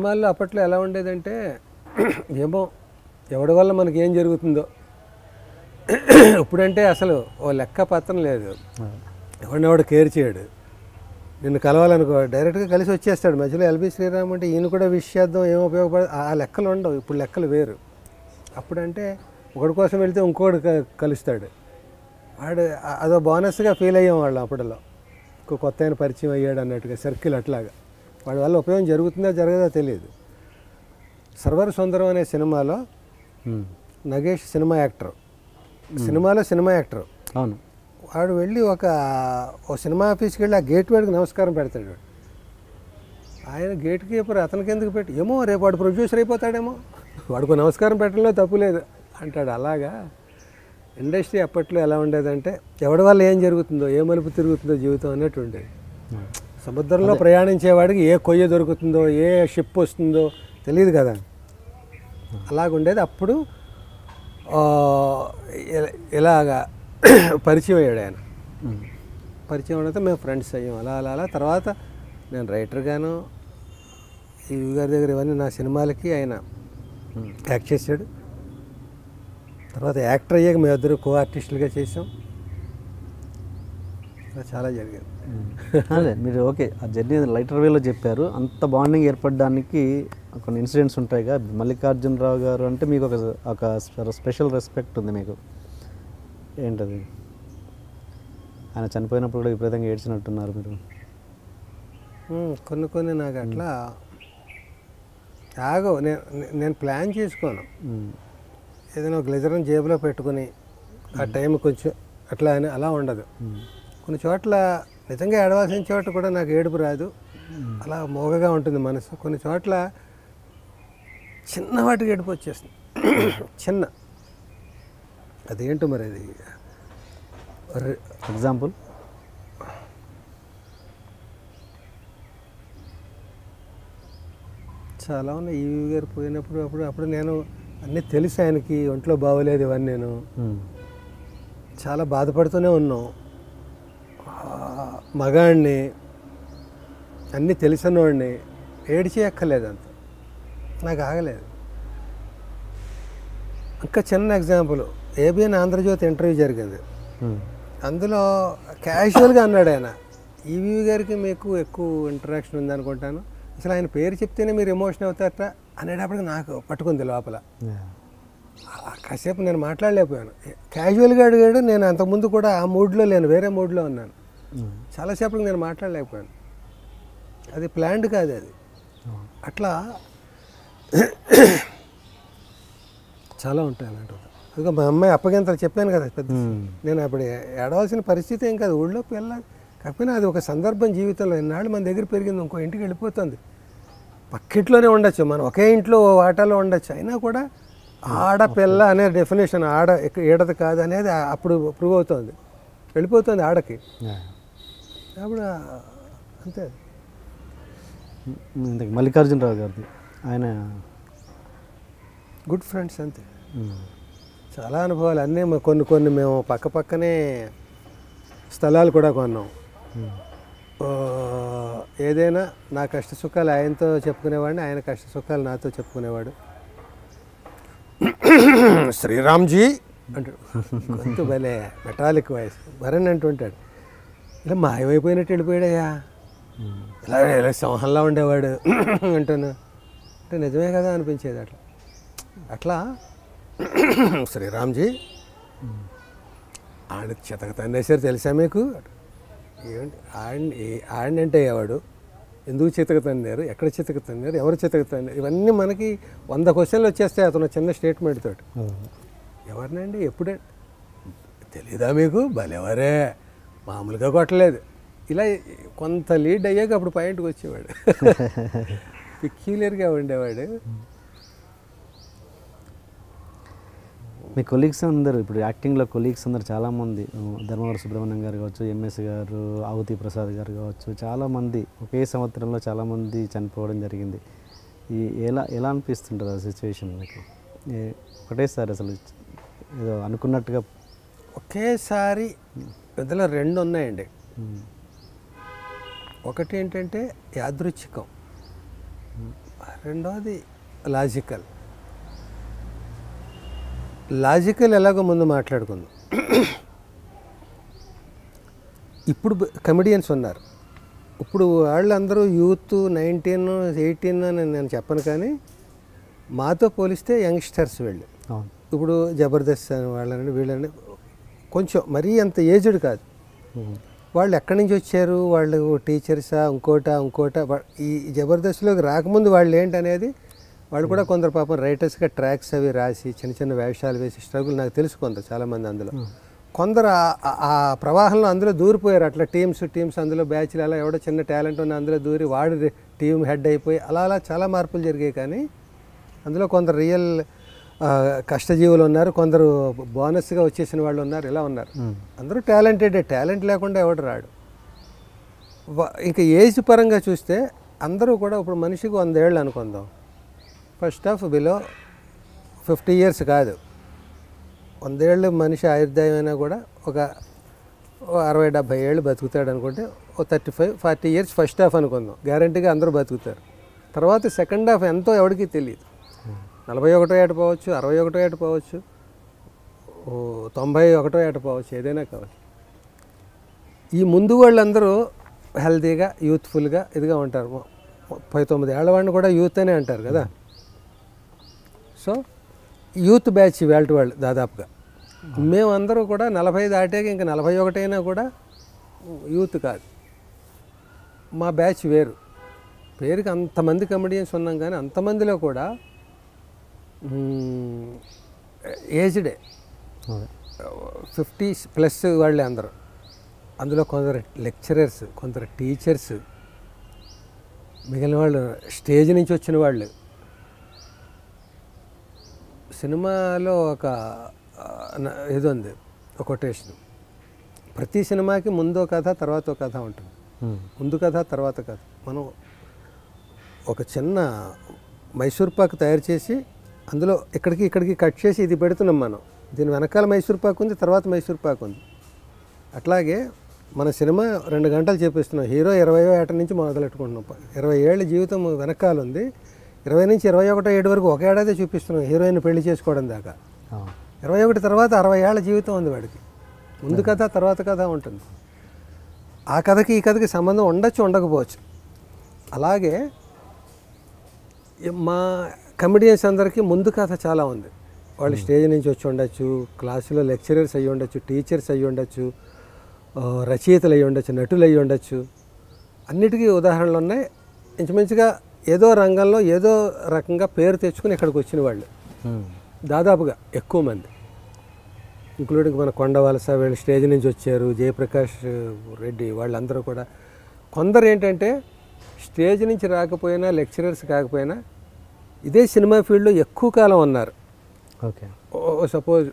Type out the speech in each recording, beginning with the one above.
సినిమాల్లో అప్పట్లో ఎలా ఉండేదంటే ఏమో ఎవడి వల్ల మనకి ఏం జరుగుతుందో ఇప్పుడంటే అసలు ఓ లెక్క పత్రం లేదు ఎవడినెవడు కేర్ చేయడు నిన్ను కలవాలనుకో డైరెక్ట్గా కలిసి వచ్చేస్తాడు మధ్యలో ఎల్బి శ్రీరామ్ అంటే ఈయన కూడా విష్ చేద్దాం ఏం ఉపయోగపడ ఆ లెక్కలు ఉండవు ఇప్పుడు లెక్కలు వేరు అప్పుడంటే ఒకడి కోసం వెళ్తే ఇంకోటి క- కలుస్తాడు వాడు అ- అదో బోనస్గా ఫీల్ అయ్యాం వాళ్ళు అప్పటిలో ఇంకో కొత్త ఆయన పరిచయం అయ్యాడు అన్నట్టుగా సర్కిల్ అట్లాగా వాడి వల్ల ఉపయోగం జరుగుతుందో జరగదో తెలియదు సర్వర్ సుందరం అనే సినిమాలో ఉమ్. నగేష్ సినిమా యాక్టర్ సినిమాలో సినిమా యాక్టర్ అవును వాడు వెళ్ళి ఒక ఓ సినిమా ఆఫీస్కి వెళ్ళి ఆ గేట్ వాడికి నమస్కారం పెడతాడు వాడు. ఆయన గేట్ కీపర్ అతనికి ఎందుకు పెట్టి ఏమో రేపు వాడు ప్రొడ్యూసర్ అయిపోతాడేమో వాడికి నమస్కారం పెట్టడంలో తప్పు లేదు అంటాడు అలాగా ఇండస్ట్రీ అప్పట్లో ఎలా ఉండేదంటే ఎవడి వల్ల ఏం జరుగుతుందో ఏ మలుపు తిరుగుతుందో జీవితం అన్నట్టు ఉండేది సముద్రంలో ప్రయాణించేవాడికి ఏ కొయ్య దొరుకుతుందో ఏ షిప్ వస్తుందో తెలియదు కదా అలాగుండేది అప్పుడు ఆ, ఇల- ఇలాగా పరిచయం అయ్యాడు ఆయన ఉమ్. పరిచయం అయితే మేము ఫ్రెండ్స్ అయ్యాం అలా అలా అలా తర్వాత నేను రైటర్గాను ఈ గారి దగ్గర ఇవన్నీ నా సినిమాలకి ఆయన యాక్ట్ చేశాడు తర్వాత యాక్టర్ అయ్యాక మేము ఇద్దరు కో ఆర్టిస్టులుగా చేసాం ఇలా చాలా జరిగింది అదే మీరు ఓకే ఆ జర్నీ లైటర్ వేలో చెప్పారు అంత బాండింగ్ ఏర్పడడానికి కొన్ని ఇన్సిడెంట్స్ ఉంటాయిగా మల్లికార్జునరావు గారు అంటే మీకు ఒక ఒక స్పెషల్ రెస్పెక్ట్ ఉంది మీకు ఏంటది ఆయన చనిపోయినప్పుడు కూడా విపరీతంగా ఏడ్చినట్టున్నారు మీరు ఉమ్, కొన్ని కొన్ని నాకు అట్లా ఆగో నేను నేను ప్లాన్ చేసుకోను ఉమ్. ఏదైనా ఒక గ్లెజర్ని జేబులో పెట్టుకుని ఆ టైం కొంచెం అట్లా అని అలా ఉండదు ఉమ్. కొన్ని చోట్ల నిజంగా ఏడవాల్సిన చోట కూడా నాకు ఏడుపు రాదు అలా మోగగా ఉంటుంది మనసు కొన్ని చోట్ల చిన్న వాటికి ఏడుపు వచ్చేస్తుంది చిన్న అదేంటో మరి అది రి- ఎగ్జాంపుల్ చాలా ఉన్నాయి ఈవి గారు పోయినప్పుడు అప్పుడు అప్పుడు నేను అన్నీ తెలుసు ఆయనకి ఒంట్లో బాగోలేదు ఇవన్నీ నేను ఉమ్. చాలా బాధపడుతూనే ఉన్నాం ఆ, మగాడిని అన్నీ తెలిసినవాడిని ఏడిచి ఎక్కలేదు అంత నాకు ఆగలేదు ఇంకా చిన్న ఎగ్జాంపుల్ ఏబిఎన్ ఆంధ్రజ్యోతి ఇంటర్వ్యూ జరిగింది ఉమ్. అందులో క్యాజువల్గా అన్నాడు ఆయన ఈవీ గారికి మీకు ఎక్కువ ఇంటరాక్షన్ ఉందనుకుంటాను అసలు ఆయన పేరు చెప్తేనే మీరు ఎమోషన్ అవుతారట అనేటప్పటికి నాకు పట్టుకుంది లోపల Yeah. ఆ కాసేపు నేను మాట్లాడలేకపోయాను క్యాజువల్గా అడిగాడు నేను అంతకుముందు కూడా ఆ మూడ్లో లేను వేరే మూడ్లో ఉన్నాను ఉమ్. చాలాసేపటికి నేను మాట్లాడలేకపోయాను అది ప్లాన్డ్ కాదు అది అవును. అట్లా చాలా ఉంటాయి అలాంటివి అదిగో మా అమ్మాయి అప్పగింతలు చెప్పాను కదా పెద్ద ఉమ్. నేను అప్పుడు ఏడవలసిన పరిస్థితి ఏం కాదు ఊళ్ళోకి వెళ్ళాలి కాకపోయినా అది ఒక సందర్భం జీవితంలో ఎన్నాళ్ళు మన దగ్గర పెరిగింది ఇంకో ఇంటికి వెళ్ళిపోతుంది పక్కింట్లోనే ఉండొచ్చు మనం ఒకే ఇంట్లో ఓ వాటాలో ఉండొచ్చు అయినా కూడా ఆడపిల్ల అనే డెఫినేషన్ ఆడ ఎక్క- ఈడది కాదు అనేది ఆ- అప్పుడు ప్రూవ్ అవుతుంది వెళ్ళిపోతుంది ఆడకి Yeah. అప్పుడు ఆ- అంతే ఉమ్, ఇంతకీ మల్లికార్జునరావు గారిది ఆయన గుడ్ ఫ్రెండ్స్ అంతే ఉమ్. చాలా అనుభవాలు అన్నీ మ- కొన్ని కొన్ని మేము పక్క పక్కనే స్థలాలు కూడా కొన్నాం ఉమ్. ఆ, ఏదైనా నా కష్ట సుఖాలు ఆయనతో చెప్పుకునేవాడిని ఆయన కష్ట సుఖాలు నాతో చెప్పుకునేవాడు శ్రీరామ్జీ అంటాడు గొంతు భలే మెటాలిక్ వాయిస్ భరణ్ అంటుంటాడు ఇలా మాయమైపోయినట్టు వెళ్ళిపోయాడయ్యా ఉమ్. ఇలా ఇలా సింహంలా ఉండేవాడు అంటాను అంటే నిజమే కదా అనిపించేది అట్లా అట్లా శ్రీరామ్జీ ఆడ చితక తండేశారు తెలుసా మీకు ఏమండి ఆడిని ఆడిని అంటే ఎవడు ఎందుకు చితక తన్నారు ఎక్కడ చితక తన్నారు ఎవరు చితక తన్నారు ఇవన్నీ మనకి వంద క్వశ్చన్లు వచ్చేస్తాయి అతను చిన్న స్టేట్మెంట్ తోటి అవును. ఎవరినండి ఎప్పుడే తెలీదా మీకు భలేవరే మామూలుగా కొట్టలేదు ఇలా కొంత లీడ్ అయ్యాక అప్పుడు పాయింట్కి వచ్చేవాడు పిక్యులర్గా ఉండేవాడు మీ కొలీగ్స్ అందరూ ఇప్పుడు యాక్టింగ్లో కొలీగ్స్ అందరు చాలామంది ధర్మవరం సుబ్రహ్మణ్యం గారు కావచ్చు ఎంఎస్ గారు ఆవుతి ప్రసాద్ గారు కావచ్చు చాలామంది ఒకే సంవత్సరంలో చాలామంది చనిపోవడం జరిగింది ఈ ఎలా ఎలా అనిపిస్తుంటుంది ఆ సిచ్యువేషన్ మీకు ఏ- ఒకటేసారి అసలు ఏదో అనుకున్నట్టుగా ఒకేసారి ఇందులో రెండు ఉన్నాయండి ఉమ్, ఒకటి ఏంటంటే యాదృచ్ఛికం రెండోది లాజికల్ లాజికల్ ఎలాగో ముందు మాట్లాడుకుందాం ఇప్పుడు కమెడియన్స్ ఉన్నారు ఇప్పుడు వాళ్ళందరూ యూత్ నైన్టీన్ ఎయిటీన్ అని నేను చెప్పను కానీ మాతో పోలిస్తే యంగ్స్టర్స్ వీళ్ళు అవును ఇప్పుడు జబర్దస్త్ అని వాళ్ళని వీళ్ళని కొంచెం మరీ అంత ఏజ్డ్ కాదు ఉమ్. వాళ్ళు ఎక్కడి నుంచి వచ్చారు వాళ్ళు టీచర్సా ఇంకోటా ఇంకోటా వా- ఈ జబర్దస్త్లోకి రాకముందు వాళ్ళు ఏంటనేది వాళ్ళు కూడా కొందరు పాపం రైటర్స్గా ట్రాక్స్ అవి రాసి చిన్న చిన్న వేషాలు వేసి స్ట్రగుల్ నాకు తెలుసు కొందరు చాలామంది అందులో కొందరు ఆ- ఆ- ఆ ప్రవాహంలో అందులో దూరిపోయారు అట్లా టీమ్స్ టీమ్స్ అందులో బ్యాచ్లు అలా ఎవడో చిన్న టాలెంట్ ఉన్న అందులో దూరి వాడు టీం హెడ్ అయిపోయి అలా అలా చాలా మార్పులు జరిగాయి కానీ అందులో కొందరు రియల్ ఆ, కష్టజీవులు ఉన్నారు కొందరు బోనస్గా వచ్చేసిన వాళ్ళు ఉన్నారు ఇలా ఉన్నారు ఉమ్. అందరూ టాలెంటెడ్ టాలెంట్ లేకుండా ఎవడు రాడు వ- ఇంకా ఏజ్ పరంగా చూస్తే అందరూ కూడా ఇప్పుడు మనిషికి వంద ఏళ్ళు అనుకుందాం first half below fifty years కాదు వందేళ్ళు మనిషి ఆయుర్దాయం అయినా కూడా ఒక ఓ అరవై డెబ్భై ఏళ్ళు బతుకుతాడు అనుకుంటే ఓ thirty five forty years first half అనుకుందాం గ్యారంటీగా అందరూ బతుకుతారు తర్వాత సెకండ్ హాఫ్ ఎంతో ఎవడికి తెలియదు నలభై ఒకటో ఏట పోవచ్చు అరవై ఒకటో ఏట పోవచ్చు ఓ తొంభై ఒకటో ఏట పోవచ్చు ఏదైనా కావచ్చు ఈ ముందు వాళ్ళందరూ హెల్తీగా యూత్ఫుల్గా ఇదిగా ఉంటారు ము- ముప్పై తొమ్మిది ఏళ్ళ వాడిని కూడా యూత్ అనే అంటారు కదా సో యూత్ బ్యాచ్ వేల్ట్ వాళ్ళు దాదాపుగా మేమందరూ కూడా నలభై దాటాక ఇంకా నలభై ఒకటైనా కూడా యూత్ కాదు మా బ్యాచ్ వేరు పేరుకి అంతమంది కమెడియన్స్ ఉన్నాం కానీ అంతమందిలో కూడా ఏజ్డే అదే ఫిఫ్టీ ప్లస్ వాళ్ళే అందరూ అందులో కొందరు లెక్చరర్స్ కొందరు టీచర్స్ మిగిలిన వాళ్ళు స్టేజ్ నుంచి వచ్చిన వాళ్ళు సినిమాలో ఒక ఆ, న- ఇది ఉంది ఒక కొటేషన్ ప్రతి సినిమాకి ముందో కథ తర్వాత ఒక కథ ఉంటుంది ఉమ్. ముందు కథ తర్వాత కథ మనం ఒక చిన్న మైసూర్ పాక్ తయారు చేసి అందులో ఇక్కడికి ఇక్కడికి కట్ చేసి ఇది పెడుతున్నాం మనం దీని వెనకాల మైసూర్ పాక్ ఉంది తర్వాత మైసూర్ పాక్ ఉంది అట్లాగే మన సినిమా రెండు గంటలు చూపిస్తున్నాం హీరో ఇరవయో ఏట నుంచి మొదలెట్టుకుంటున్నాం ఇరవై ఏళ్ళ జీవితం వెనకాల ఉంది ఇరవై నుంచి ఇరవై ఒకటో ఏడు వరకు ఒక ఏడాది చూపిస్తున్నాం హీరోయిన్ పెళ్లి చేసుకోవడం దాకా అవును ఇరవై ఒకటి తర్వాత అరవై ఏళ్ళ జీవితం ఉంది వాడికి ముందు కథ తర్వాత కథ ఉంటుంది ఆ కథకి ఈ కథకి సంబంధం ఉండొచ్చు ఉండకపోవచ్చు అలాగే ఈ మా కమెడియన్స్ అందరికీ ముందు కథ చాలా ఉంది వాళ్ళు స్టేజ్ నుంచి వచ్చి ఉండొచ్చు క్లాసులో లెక్చరర్స్ అయ్యి ఉండొచ్చు టీచర్స్ అయ్యి ఉండొచ్చు ఆ, రచయితలు అయ్యి ఉండొచ్చు నటులు అయ్యి ఉండొచ్చు అన్నిటికీ ఉదాహరణలు ఉన్నాయి ఇంచుమించుగా ఏదో రంగంలో ఏదో రకంగా పేరు తెచ్చుకుని ఇక్కడికి వచ్చిన వాళ్ళు ఉమ్. దాదాపుగా ఎక్కువ మంది ఇంక్లూడింగ్ మన కొండవలస వీళ్ళు స్టేజ్ నుంచి వచ్చారు జయప్రకాష్ రెడ్డి వాళ్ళందరూ కూడా కొందరు ఏంటంటే స్టేజ్ నుంచి రాకపోయినా లెక్చరర్స్ కాకపోయినా ఇదే సినిమా ఫీల్డ్లో ఎక్కువ కాలం ఉన్నారు ఓకే సపోజ్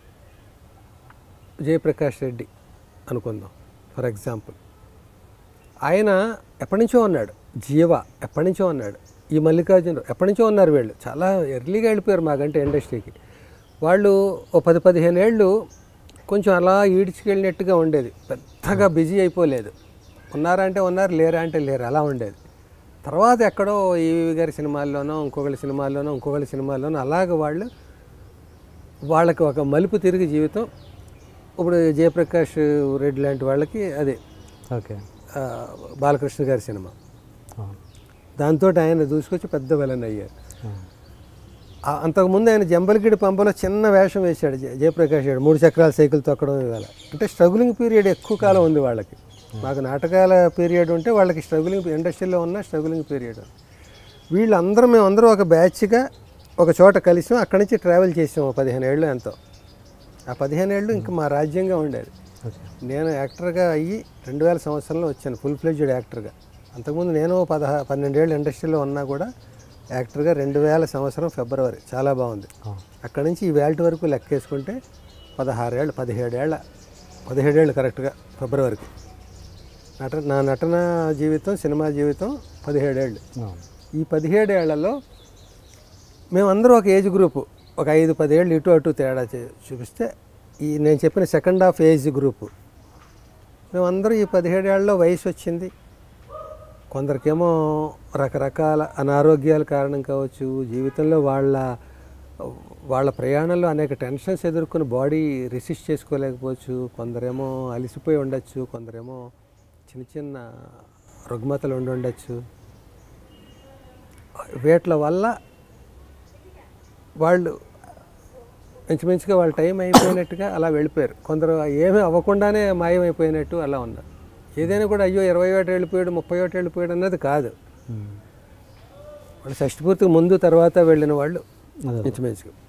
జయప్రకాష్ రెడ్డి అనుకుందాం ఫర్ ఎగ్జాంపుల్ ఆయన ఎప్పటి నుంచో ఉన్నాడు జీవ ఎప్పటి నుంచో ఉన్నాడు ఈ మల్లికార్జున ఎప్పటి నుంచో ఉన్నారు వీళ్ళు చాలా ఎర్లీగా వెళ్ళిపోయారు మాకంటే ఇండస్ట్రీకి వాళ్ళు ఓ పది పదిహేను ఏళ్ళు కొంచెం అలా ఈడ్చుకెళ్ళినట్టుగా ఉండేది పెద్దగా బిజీ అయిపోలేదు ఉన్నారా అంటే ఉన్నారు లేరా అంటే లేరు అలా ఉండేది తర్వాత ఎక్కడో ఈవి గారి సినిమాల్లోనో ఇంకొకరి సినిమాల్లోనో ఇంకొకరి సినిమాల్లోనో అలాగ వాళ్ళు వాళ్ళకి ఒక మలుపు తిరిగి జీవితం ఇప్పుడు జయప్రకాష్ రెడ్డి లాంటి వాళ్ళకి అదే ఓకే ఆ, బాలకృష్ణ గారి సినిమా అవును దాంతో ఆయన దూసుకొచ్చి పెద్ద విలన్ అయ్యారు అవును. ఆ, అంతకుముందు ఆయన జంబలగిడి పంపలో చిన్న వేషం వేశాడు జయ- జయప్రకాష్ గారు మూడు చక్రాల సైకిల్ తొక్కడం ఇవాళ అంటే స్ట్రగులింగ్ పీరియడ్ ఎక్కువ కాలం ఉంది వాళ్ళకి మాకు నాటకాల పీరియడ్ ఉంటే వాళ్ళకి స్ట్రగులింగ్ ఇండస్ట్రీలో ఉన్న స్ట్రగులింగ్ పీరియడ్ వీళ్ళందరం మేమందరం ఒక బ్యాచ్గా ఒక చోట కలిసాం అక్కడి నుంచి ట్రావెల్ చేసాం ఓ పదిహేను ఏళ్ళు ఎంతో ఆ పదిహేను ఏళ్ళు ఇంకా మా రాజ్యంగా ఉండేది ఓకే నేను యాక్టర్గా అయ్యి రెండు వేల సంవత్సరంలో వచ్చాను ఫుల్ ఫ్లెడ్జ్డ్ యాక్టర్గా అంతకుముందు నేను పదహా పన్నెండేళ్ళు ఇండస్ట్రీలో ఉన్నా కూడా యాక్టర్గా రెండు వేల సంవత్సరం ఫిబ్రవరి చాలా బాగుంది అవును. అక్కడి నుంచి ఈ వేల్ట్ వరకు లెక్కేసుకుంటే పదహారేళ్ళు పదిహేడేళ్ళ పదిహేడేళ్ళు కరెక్ట్గా ఫిబ్రవరికి నట నా నటన జీవితం సినిమా జీవితం పదిహేడేళ్ళు అవును ఈ పదిహేడేళ్లలో మేమందరం ఒక ఏజ్ గ్రూపు ఒక ఐదు పదేళ్ళు ఇటు అటు తేడా చే- చూపిస్తే ఈ నేను చెప్పిన సెకండ్ హాఫ్ ఏజ్ గ్రూపు మేమందరం ఈ పదిహేడేళ్లలో వయసు వచ్చింది కొందరికేమో రకరకాల అనారోగ్యాల కారణం కావచ్చు జీవితంలో వాళ్ళ వాళ్ళ ప్రయాణంలో అనేక టెన్షన్స్ ఎదుర్కొని బాడీ రెసిస్ట్ చేసుకోలేకపోవచ్చు కొందరేమో అలసిపోయి ఉండొచ్చు కొందరేమో చిన్న చిన్న రుగ్మతలు ఉండి ఉండొచ్చు వీటి వల్ల వాళ్ళు ఇంచుమించుగా వాళ్ళ టైం అయిపోయినట్టుగా అలా వెళ్ళిపోయారు కొందరు ఏమీ అవ్వకుండానే మాయమైపోయినట్టు అలా ఉన్నారు ఏదైనా కూడా అయ్యో ఇరవై ఒకటి వెళ్ళిపోయాడు ముప్పై ఒకటి వెళ్ళిపోయాడు అన్నది కాదు ఉమ్. వాళ్ళు షష్టిపూర్తికి ముందు తర్వాత వెళ్ళిన వాళ్ళు అదే ఇంచుమించుగా